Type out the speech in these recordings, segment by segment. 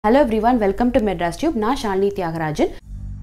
hello everyone welcome to Madras tube நான் ஷாலினி தியாகராஜன்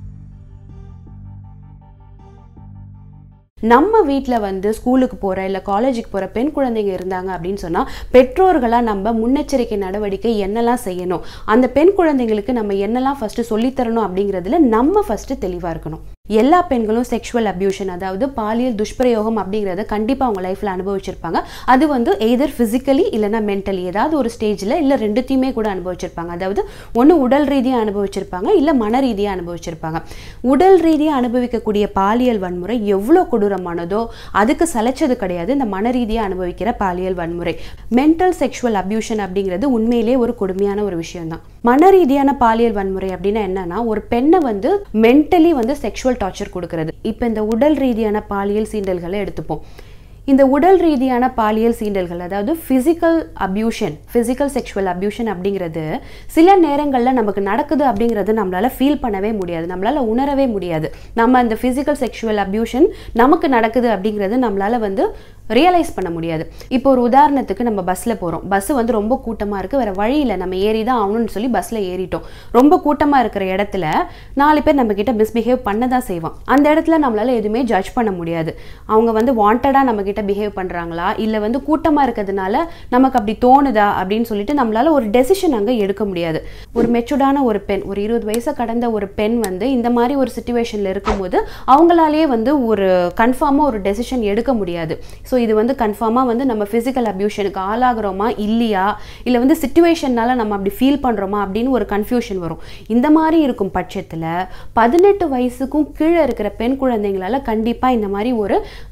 நம்ம வீட்டில் வந்து ஸ்கூலுக்கு போகிற இல்லை காலேஜுக்கு போகிற பெண் குழந்தைங்க இருந்தாங்க அப்படின்னு சொன்னால் பெற்றோர்களாக நம்ம முன்னெச்சரிக்கை நடவடிக்கை என்னெல்லாம் செய்யணும் அந்த பெண் குழந்தைங்களுக்கு நம்ம என்னெல்லாம் ஃபஸ்ட்டு சொல்லித்தரணும் அப்படிங்கிறதுல நம்ம ஃபஸ்ட்டு தெளிவாக இருக்கணும் எல்லா பெண்களும் செக்ஷுவல் அப்யூஷன் அதாவது பாலியல் துஷ்பிரயோகம் அப்படிங்கிறத கண்டிப்பாக அவங்க லைஃப்பில் அனுபவிச்சிருப்பாங்க அது வந்து எய்தர் ஃபிசிக்கலி இல்லைனா மென்டலி ஏதாவது ஒரு ஸ்டேஜில் இல்லை ரெண்டுத்தையுமே கூட அனுபவிச்சிருப்பாங்க அதாவது ஒன்று உடல் ரீதியாக அனுபவிச்சிருப்பாங்க இல்லை மன ரீதியாக அனுபவிச்சிருப்பாங்க உடல் ரீதியாக அனுபவிக்கக்கூடிய பாலியல் வன்முறை எவ்வளோ கொடூரமானதோ அதுக்கு சலைச்சது கிடையாது இந்த மன ரீதியாக அனுபவிக்கிற பாலியல் வன்முறை மென்டல் செக்ஷுவல் அப்யூஷன் அப்படிங்கிறது உண்மையிலேயே ஒரு கொடுமையான ஒரு விஷயம் தான் மன ரீதியான பாலியல் வன்முறை அப்படின்னா என்னன்னா ஒரு பெண்ணை வந்து மென்டலி வந்து செக்ஷுவல் டார்ச்சர் கொடுக்கறது இப்போ இந்த உடல் ரீதியான பாலியல் சீண்டல்களை எடுத்துப்போம் இந்த உடல் ரீதியான பாலியல் சீண்டல்கள் அதாவது physical abuse physical sexual abuse அப்படிங்கிறது சில நேரங்களில் நமக்கு நடக்குது அப்படிங்கிறது நம்மளால் ஃபீல் பண்ணவே முடியாது நம்மளால் உணரவே முடியாது நம்ம அந்த ஃபிசிக்கல் செக்ஷுவல் அப்யூஷன் நமக்கு நடக்குது அப்படிங்கிறது நம்மளால் வந்து ரியலைஸ் பண்ண முடியாது இப்போ ஒரு உதாரணத்துக்கு நம்ம பஸ்ஸில் போகிறோம் பஸ்ஸு வந்து ரொம்ப கூட்டமாக இருக்குது வேறு வழியில் நம்ம ஏறி தான் ஆகணும்னு சொல்லி பஸ்ஸில் ஏறிட்டோம் ரொம்ப கூட்டமாக இருக்கிற இடத்துல நாலு பேர் நம்மக்கிட்ட மிஸ்பிஹேவ் பண்ண தான் செய்வான் அந்த இடத்துல நம்மளால் எதுவுமே ஜட்ஜ் பண்ண முடியாது அவங்க வந்து வாண்டடாக நம்மக்கிட்ட பிஹேவ் பண்ணுறாங்களா இல்லை வந்து கூட்டமாக இருக்கிறதுனால நமக்கு அப்படி தோணுதா அப்படின்னு சொல்லிட்டு நம்மளால் ஒரு டெசிஷன் அங்கே எடுக்க முடியாது ஒரு மெச்சூர்டான ஒரு பெண் ஒரு இருபது வயசை கடந்த ஒரு பெண் வந்து இந்த மாதிரி ஒரு சுச்சுவேஷனில் இருக்கும்போது அவங்களாலேயே வந்து ஒரு கன்ஃபார்மாக ஒரு டெசிஷன் எடுக்க முடியாது ஸோ இது வந்து கன்ஃபார்மாக வந்து நம்ம ஃபிசிக்கல் அப்யூஷனுக்கு ஆளாகிறோமா இல்லையா இல்லை வந்து சுச்சுவேஷன்னால நம்ம அப்படி ஃபீல் பண்ணுறோமா அப்படின்னு ஒரு கன்ஃபியூஷன் வரும் இந்த மாதிரி இருக்கும் பட்சத்தில் பதினெட்டு வயசுக்கும் கீழே இருக்கிற பெண் குழந்தைங்களால கண்டிப்பாக இந்த மாதிரி ஒரு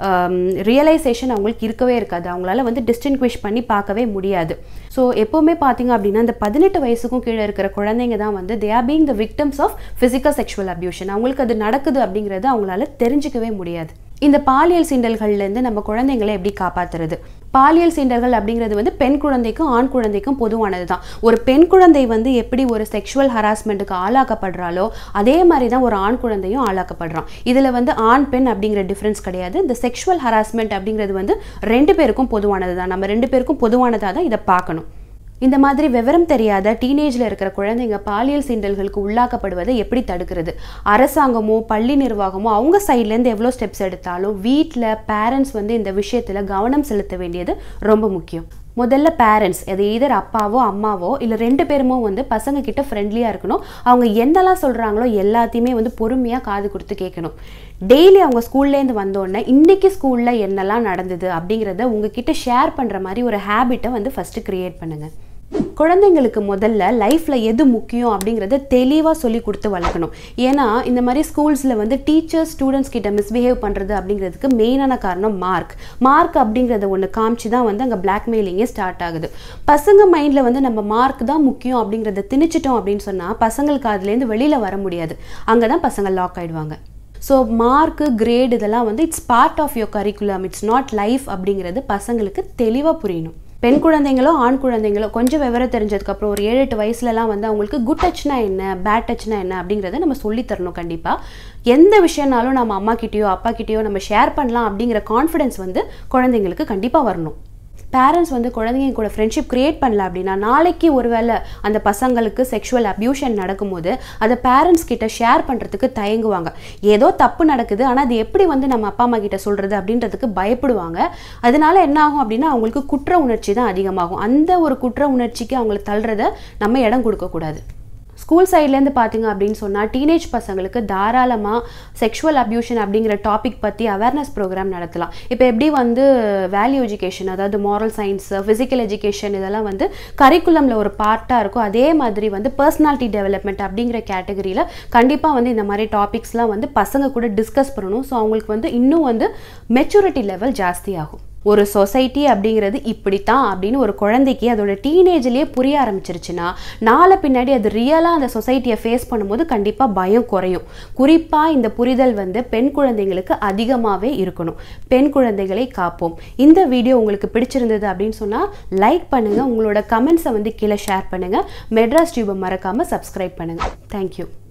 ரியலைசேஷன் அவங்களுக்கு இருக்கவே இருக்காது அவங்களால வந்து டிஸ்டிங்விஷ் பண்ணி பார்க்கவே முடியாது ஸோ எப்போவுமே பார்த்தீங்க அப்படின்னா இந்த பதினெட்டு வயசுக்கும் கீழே இருக்கிற குழந்தைங்க தான் வந்து they are being the victims of physical sexual abuse அவங்களுக்கு அது நடக்குது அப்படிங்கிறது அவங்களால தெரிஞ்சிக்கவே முடியாது இந்த பாலியல் சீண்டல்கள்லேருந்து நம்ம குழந்தைங்களை எப்படி காப்பாற்றுறது பாலியல் சீண்டல்கள் அப்படிங்கிறது வந்து பெண் குழந்தைக்கும் ஆண் குழந்தைக்கும் பொதுவானது தான் ஒரு பெண் குழந்தை வந்து எப்படி ஒரு செக்ஷுவல் ஹராஸ்மெண்ட்டுக்கு ஆளாக்கப்படுறாலோ அதே மாதிரி தான் ஒரு ஆண் குழந்தையும் ஆளாக்கப்படுறான் இதில் வந்து ஆண் பெண் அப்படிங்கிற டிஃப்ரென்ஸ் கிடையாது இந்த செக்ஷுவல் ஹராஸ்மெண்ட் அப்படிங்கிறது வந்து ரெண்டு பேருக்கும் பொதுவானது தான் நம்ம ரெண்டு பேருக்கும் பொதுவானதாக தான் இதை பார்க்கணும் இந்த மாதிரி விவரம் தெரியாத டீனேஜில் இருக்கிற குழந்தைங்க பாலியல் சீண்டல்களுக்கு உள்ளாக்கப்படுவதை எப்படி தடுக்கிறது அரசாங்கமோ பள்ளி நிர்வாகமோ அவங்க சைட்லேருந்து எவ்வளோ ஸ்டெப்ஸ் எடுத்தாலும் வீட்டில் பேரண்ட்ஸ் வந்து இந்த விஷயத்தில் கவனம் செலுத்த வேண்டியது ரொம்ப முக்கியம் முதல்ல பேரண்ட்ஸ் அது எதர் அப்பாவோ அம்மாவோ இல்லை ரெண்டு பேருமோ வந்து பசங்க கிட்ட ஃப்ரெண்ட்லியாக இருக்கணும் அவங்க என்னெல்லாம் சொல்கிறாங்களோ எல்லாத்தையுமே வந்து பொறுமையாக காது கொடுத்து கேட்கணும் டெய்லி அவங்க ஸ்கூல்லேருந்து வந்தோடனே இன்றைக்கி ஸ்கூலில் என்னெல்லாம் நடந்தது அப்படிங்கிறத உங்ககிட்ட ஷேர் பண்ணுற மாதிரி ஒரு ஹேபிட்டை வந்து ஃபஸ்ட்டு க்ரியேட் பண்ணுங்கள் குழந்தைங்களுக்கு முதல்ல லைஃப்பில் எது முக்கியம் அப்படிங்கிறத தெளிவாக சொல்லி கொடுத்து வளர்க்கணும் ஏன்னா இந்த மாதிரி ஸ்கூல்ஸில் வந்து டீச்சர்ஸ் ஸ்டூடெண்ட்ஸ் கிட்ட மிஸ்பிஹேவ் பண்ணுறது அப்படிங்கிறதுக்கு மெயினான காரணம் மார்க் மார்க் அப்படிங்கிறத ஒன்று காமிச்சு தான் வந்து அங்கே பிளாக்மெயிலிங்கே ஸ்டார்ட் ஆகுது பசங்க மைண்டில் வந்து நம்ம மார்க் தான் முக்கியம் அப்படிங்கிறத திணிச்சிட்டோம் அப்படின்னு சொன்னால் பசங்களுக்கு அதுலேருந்து வெளியில் வர முடியாது அங்கே தான் பசங்க லாக் ஆகிடுவாங்க ஸோ மார்க்கு கிரேட் இதெல்லாம் வந்து it's part of your curriculum it's not life அப்படிங்கிறது பசங்களுக்கு தெளிவாக புரியணும் பெண் குழந்தைங்களோ ஆண் குழந்தைங்களோ கொஞ்சம் விவரம் தெரிஞ்சதுக்கப்புறம் ஒரு ஏழு எட்டு வயசுலலாம் வந்து அவங்களுக்கு குட் டச்னா என்ன பேட் டச்னா என்ன அப்படிங்கிறத நம்ம சொல்லித்தரணும் கண்டிப்பாக எந்த விஷயம்னாலும் நம்ம அம்மா கிட்டேயோ அப்பா கிட்டேயோ நம்ம ஷேர் பண்ணலாம் அப்படிங்கிற கான்ஃபிடென்ஸ் வந்து குழந்தைங்களுக்கு கண்டிப்பாக வரணும் பேரண்ட்ஸ் வந்து குழந்தைங்க கூட ஃப்ரெண்ட்ஷிப் க்ரியேட் பண்ணல அப்படின்னா நாளைக்கு ஒருவேளை அந்த பசங்களுக்கு செக்ஷுவல் அப்யூஷன் நடக்கும்போது அதை பேரண்ட்ஸ் கிட்ட ஷேர் பண்ணுறதுக்கு தயங்குவாங்க ஏதோ தப்பு நடக்குது ஆனால் அது எப்படி வந்து நம்ம அப்பா அம்மா கிட்ட சொல்கிறது அப்படின்றதுக்கு பயப்படுவாங்க அதனால என்ன ஆகும் அப்படின்னா அவங்களுக்கு குற்ற உணர்ச்சி தான் அதிகமாகும் அந்த ஒரு குற்ற உணர்ச்சிக்கு அவங்களை தள்ளுறத நம்ம இடம் கொடுக்கக்கூடாது ஸ்கூல் சைட்லேருந்து பார்த்தீங்க அப்படின்னு சொன்னால் டீனேஜ் பசங்களுக்கு தாராளமாக செக்ஷுவல் அப்யூஷன் அப்படிங்கிற டாபிக் பற்றி அவேர்னஸ் ப்ரோக்ராம் நடத்தலாம் இப்போ எப்படி வந்து வேல்யூ எஜுகேஷன் அதாவது மாரல் சயின்ஸ் ஃபிசிக்கல் எஜுகேஷன் இதெல்லாம் வந்து கரிக்குலமில் ஒரு பார்ட்டாக இருக்கும் அதே மாதிரி வந்து பர்சனாலிட்டி டெவலப்மெண்ட் அப்படிங்கிற கேட்டகரியில் கண்டிப்பாக வந்து இந்த மாதிரி டாபிக்ஸ்லாம் வந்து பசங்க கூட டிஸ்கஸ் பண்ணணும் ஸோ அவங்களுக்கு வந்து இன்னும் வந்து மெச்சூரிட்டி லெவல் ஜாஸ்தி ஆகும் ஒரு சொசைட்டி அப்படிங்கிறது இப்படித்தான் அப்படின்னு ஒரு குழந்தைக்கு அதோட டீனேஜ்லேயே புரிய ஆரம்பிச்சிருச்சுன்னா நாளை பின்னாடி அது ரியலாக அந்த சொசைட்டியை ஃபேஸ் பண்ணும்போது கண்டிப்பாக பயம் குறையும் குறிப்பாக இந்த புரிதல் வந்து பெண் குழந்தைங்களுக்கு அதிகமாகவே இருக்கணும் பெண் குழந்தைகளை காப்போம் இந்த வீடியோ உங்களுக்கு பிடிச்சிருந்தது அப்படின்னு சொன்னால் லைக் பண்ணுங்கள் உங்களோட கமெண்ட்ஸை வந்து கீழே ஷேர் பண்ணுங்கள் மெட்ராஸ் டியூபை மறக்காமல் சப்ஸ்கிரைப் பண்ணுங்கள் தேங்க்யூ